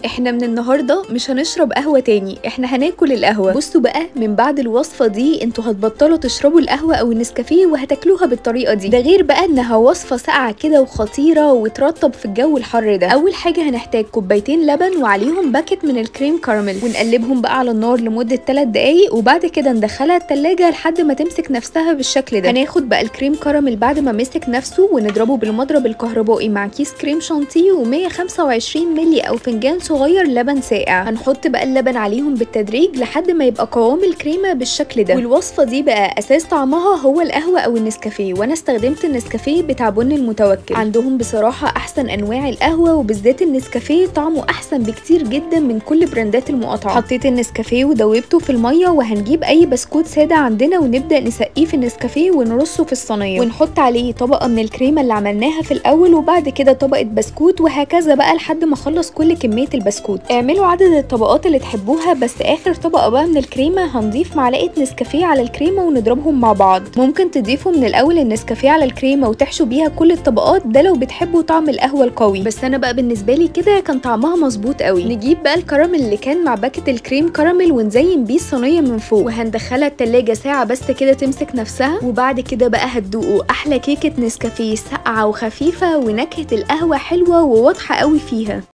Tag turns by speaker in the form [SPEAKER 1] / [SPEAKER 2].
[SPEAKER 1] احنا من النهارده مش هنشرب قهوه تاني احنا هناكل القهوه بصوا بقى من بعد الوصفه دي انتوا هتبطلوا تشربوا القهوه او النسكافيه وهتاكلوها بالطريقه دي ده غير بقى انها وصفه ساقعه كده وخطيره وترطب في الجو الحر ده اول حاجه هنحتاج كوبايتين لبن وعليهم باكت من الكريم كراميل ونقلبهم بقى على النار لمده 3 دقايق وبعد كده ندخلها التلاجة لحد ما تمسك نفسها بالشكل ده هناخد بقى الكريم كراميل بعد ما مسك نفسه ونضربه بالمضرب الكهربائي مع كيس كريم شانتيه و125 ملي او فنجان صغير لبن ساقع هنحط بقى اللبن عليهم بالتدريج لحد ما يبقى قوام الكريمه بالشكل ده والوصفه دي بقى اساس طعمها هو القهوه او النسكافيه وانا استخدمت النسكافيه بتاع بن المتوكل عندهم بصراحه احسن انواع القهوه وبالذات النسكافيه طعمه احسن بكتير جدا من كل براندات المقاطعه حطيت النسكافيه ودوبته في الميه وهنجيب اي بسكوت ساده عندنا ونبدا نسقيه في النسكافيه ونرصه في الصينيه ونحط عليه طبقه من الكريمه اللي عملناها في الاول وبعد كده طبقه بسكوت وهكذا بقى لحد ما اخلص كل كميه البسكوت اعملوا عدد الطبقات اللي تحبوها بس اخر طبقه بقى من الكريمه هنضيف معلقه نسكافيه على الكريمه ونضربهم مع بعض ممكن تضيفوا من الاول النسكافيه على الكريمه وتحشوا بيها كل الطبقات ده لو بتحبوا طعم القهوه القوي بس انا بقى بالنسبه لي كده كان طعمها مظبوط قوي نجيب بقى الكراميل اللي كان مع باكت الكريم كراميل ونزين بيه الصينيه من فوق وهندخلها التلاجة ساعه بس كده تمسك نفسها وبعد كده بقى هتدوقوا احلى كيكه نسكافيه ساقعه وخفيفه ونكهه القهوه حلوه وواضحه قوي فيها